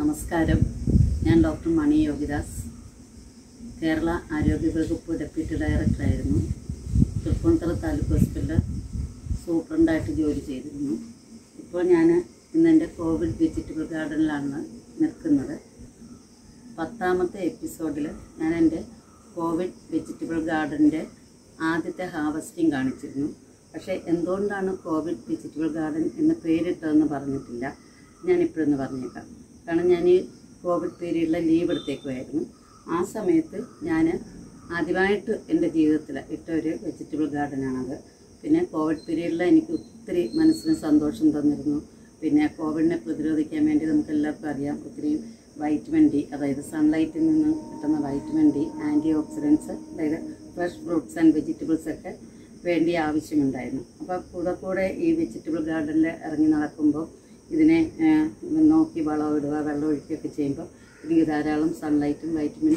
നമസ്കാരം ഞാൻ ഡോക്ടർ മണി യോഗിദാസ് കേരള ആരോഗ്യ വകുപ്പ് ഡെപ്യൂട്ടി ഡയറക്ടറായിരുന്നു തൃപ്പൂണിത്തുറ താലൂക്ക് ഹോസ്പിറ്റലിൽ സൂപ്രണ്ടായിട്ട് ജോലി ചെയ്തിരുന്നു ഇപ്പോൾ ഞാൻ ഇന്നെൻ്റെ കോവിഡ് വെജിറ്റബിൾ ഗാർഡനിലാണ് നിൽക്കുന്നത് പത്താമത്തെ എപ്പിസോഡിൽ ഞാൻ എൻ്റെ കോവിഡ് വെജിറ്റബിൾ ഗാർഡൻ്റെ ആദ്യത്തെ ഹാർവസ്റ്റിംഗ് കാണിച്ചിരുന്നു പക്ഷേ എന്തുകൊണ്ടാണ് കോവിഡ് വെജിറ്റബിൾ ഗാർഡൻ എന്ന പേരിട്ടതെന്ന് പറഞ്ഞിട്ടില്ല ഞാനിപ്പോഴൊന്ന് പറഞ്ഞേക്കാം കാരണം ഞാൻ ഈ കോവിഡ് പീരീഡിൽ ലീവ് എടുത്തേക്കുമായിരുന്നു ആ സമയത്ത് ഞാൻ ആദ്യമായിട്ട് എൻ്റെ ജീവിതത്തിൽ ഇട്ട ഒരു വെജിറ്റബിൾ ഗാർഡനാണത് പിന്നെ കോവിഡ് പീരീഡിൽ എനിക്ക് ഒത്തിരി മനസ്സിന് സന്തോഷം തന്നിരുന്നു പിന്നെ കോവിഡിനെ പ്രതിരോധിക്കാൻ വേണ്ടി നമുക്ക് എല്ലാവർക്കും അറിയാം ഒത്തിരി വൈറ്റമിൻ ഡി അതായത് സൺലൈറ്റിൽ നിന്ന് കിട്ടുന്ന വൈറ്റമിൻ ഡി ആൻറ്റി ഓക്സിഡൻസ് അതായത് ഫ്രഷ് ഫ്രൂട്ട്സ് ആൻഡ് വെജിറ്റബിൾസ് ഒക്കെ വേണ്ടി ആവശ്യമുണ്ടായിരുന്നു അപ്പോൾ കൂടെ കൂടെ ഈ വെജിറ്റബിൾ ഗാർഡനിൽ ഇറങ്ങി നടക്കുമ്പോൾ ഇതിനെ ആ, നോക്കി വളമിടുക വെള്ളം ഒഴിക്കുകയൊക്കെ ചെയ്യുമ്പോൾ എനിക്ക് ധാരാളം സൺലൈറ്റും വൈറ്റമിൻ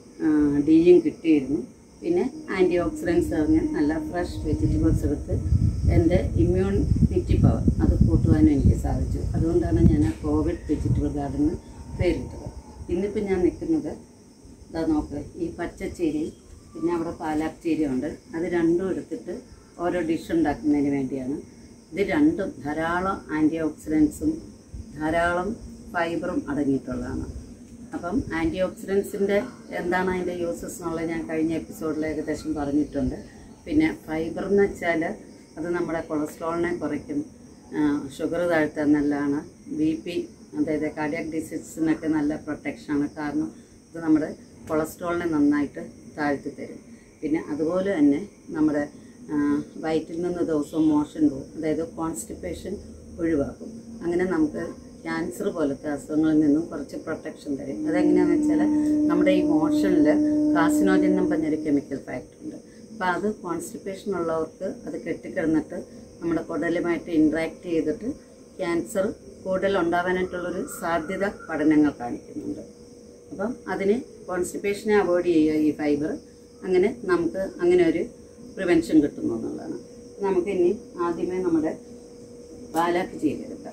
ഡിയും കിട്ടിയിരുന്നു പിന്നെ ആൻറ്റി ഓക്സിഡൻസ് പറഞ്ഞ് നല്ല ഫ്രഷ് വെജിറ്റബിൾസ് എടുത്ത് എൻ്റെ ഇമ്മ്യൂണിറ്റി പവർ അത് കൂട്ടുവാനും എനിക്ക് സാധിച്ചു അതുകൊണ്ടാണ് ഞാൻ ആ കോവിഡ് വെജിറ്റബിൾ ഗാർഡന് പേരിട്ടത് ഇന്നിപ്പോൾ ഞാൻ നിൽക്കുന്നത് ഇതാ നോക്ക് ഈ പച്ചച്ചീരയും പിന്നെ അവിടെ പാലാക് ചീരയുണ്ട് അത് രണ്ടും എടുത്തിട്ട് ഓരോ ഡിഷ് ഉണ്ടാക്കുന്നതിന് വേണ്ടിയാണ് ഇത് രണ്ടും ധാരാളം ആൻറ്റി ഓക്സിഡൻസും ധാരാളം ഫൈബറും അടങ്ങിയിട്ടുള്ളതാണ് അപ്പം ആൻറ്റി ഓക്സിഡൻസിൻ്റെ എന്താണ് അതിൻ്റെ യൂസസ് എന്നുള്ളത് ഞാൻ കഴിഞ്ഞ എപ്പിസോഡിൽ ഏകദേശം പറഞ്ഞിട്ടുണ്ട് പിന്നെ ഫൈബർ എന്ന് വെച്ചാൽ അത് നമ്മുടെ കൊളസ്ട്രോളിനെ കുറയ്ക്കും ഷുഗർ താഴ്ത്താൻ നല്ലതാണ് ബി പി അതായത് കാർഡിയാക് ഡിസീസിനൊക്കെ നല്ല പ്രൊട്ടക്ഷനാണ് കാരണം ഇത് നമ്മുടെ കൊളസ്ട്രോളിനെ നന്നായിട്ട് താഴ്ത്തി തരും പിന്നെ അതുപോലെ തന്നെ നമ്മുടെ ആ, വയറ്റിൽ നിന്ന് ദിവസവും മോഷൻ പോകും അതായത് കോൺസ്റ്റിപ്പേഷൻ ഒഴിവാക്കും അങ്ങനെ നമുക്ക് ക്യാൻസർ പോലത്തെ അസുഖങ്ങളിൽ നിന്നും കുറച്ച് പ്രൊട്ടക്ഷൻ തരും അതെങ്ങനെയാണെന്ന് വെച്ചാൽ നമ്മുടെ ഈ മോഷനിൽ കാസിനോജൻ എന്ന് പറഞ്ഞൊരു കെമിക്കൽ ഫാക്ടർ ഉണ്ട് അപ്പോൾ അത് കോൺസ്റ്റിപ്പേഷൻ ഉള്ളവർക്ക് അത് കെട്ടിക്കിടന്നിട്ട് നമ്മുടെ കുടലുമായിട്ട് ഇൻട്രാക്ട് ചെയ്തിട്ട് ക്യാൻസർ കൂടുതൽ ഉണ്ടാവാനായിട്ടുള്ളൊരു സാധ്യത പഠനങ്ങൾ കാണിക്കുന്നുണ്ട് അപ്പം അതിന് കോൺസ്റ്റിപ്പേഷനെ അവോയ്ഡ് ചെയ്യുക ഈ ഫൈബർ അങ്ങനെ നമുക്ക് അങ്ങനെ ഒരു പ്രിവെൻഷൻ കിട്ടുന്നു എന്നുള്ളതാണ് നമുക്ക് ഇനി ആദ്യമേ നമ്മുടെ പാലാക്ക് ചെയ്തെടുക്കാം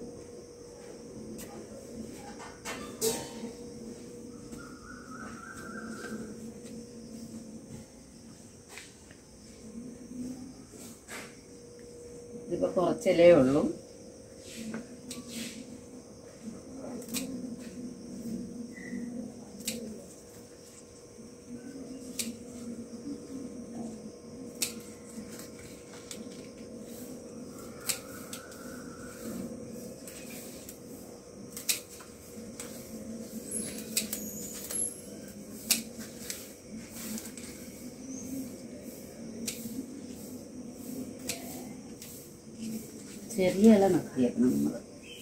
ഇതിപ്പോൾ കുറച്ചല്ലേ ഉള്ളൂ ചെറിയ ഇല നിർത്തിയേക്കണം നമ്മൾ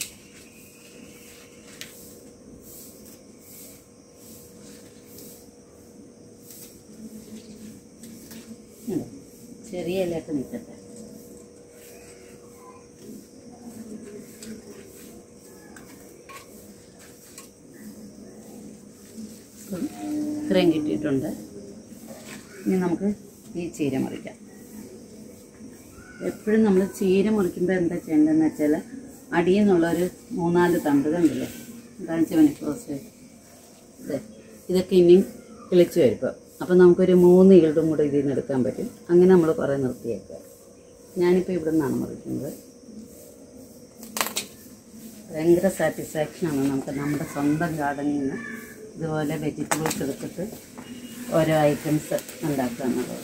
ചെറിയ ഇലയൊക്കെ നിൽക്കട്ടെ ഉം. ഇത്രയും കിട്ടിയിട്ടുണ്ട് ഇനി നമുക്ക് ഈ ചീര മറിക്കാം എപ്പോഴും നമ്മൾ ചീര മുറിക്കുമ്പോൾ എന്താ ചെയ്യേണ്ടതെന്ന് വെച്ചാൽ അടിയിൽ നിന്നുള്ളൊരു മൂന്നാല് തണ്ട് കണ്ടില്ലേ കാണിച്ച മണിക്രോസ് ഇതെ ഇതൊക്കെ ഇനിയും കിളിച്ച് വരുമ്പോൾ അപ്പം നമുക്കൊരു മൂന്ന് ഈൽഡും കൂടെ ഇതിൽ നിന്ന് എടുക്കാൻ പറ്റും അങ്ങനെ നമ്മൾ കുറേ നിർത്തിയേക്കുക ഞാനിപ്പോൾ ഇവിടെ നിന്നാണ് മുറിക്കുന്നത് ഭയങ്കര സാറ്റിസ്ഫാക്ഷനാണ് നമുക്ക് നമ്മുടെ സ്വന്തം ഗാർഡനിൽ നിന്ന് ഇതുപോലെ വെജിറ്റബിൾസ് എടുത്തിട്ട് ഓരോ ഐറ്റംസ് ഉണ്ടാക്കുക എന്നുള്ളത്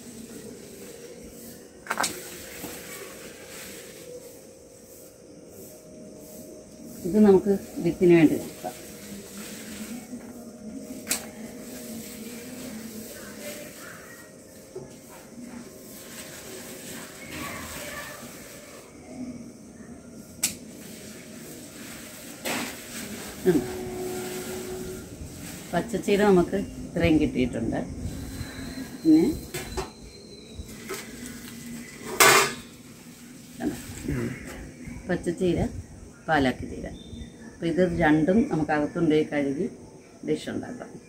ഇത് നമുക്ക് വിത്തിന് വേണ്ടി നോക്കാം ഉം. പച്ചച്ചീര നമുക്ക് ഇത്രയും കിട്ടിയിട്ടുണ്ട് പിന്നെ കണ്ടോ? പച്ചച്ചീര പാലാക്കി ചീര അപ്പോൾ ഇത് രണ്ടും നമുക്ക് അകത്തുകൊണ്ടുപോയി കഴുകി ഡിഷ് ഉണ്ടാക്കാം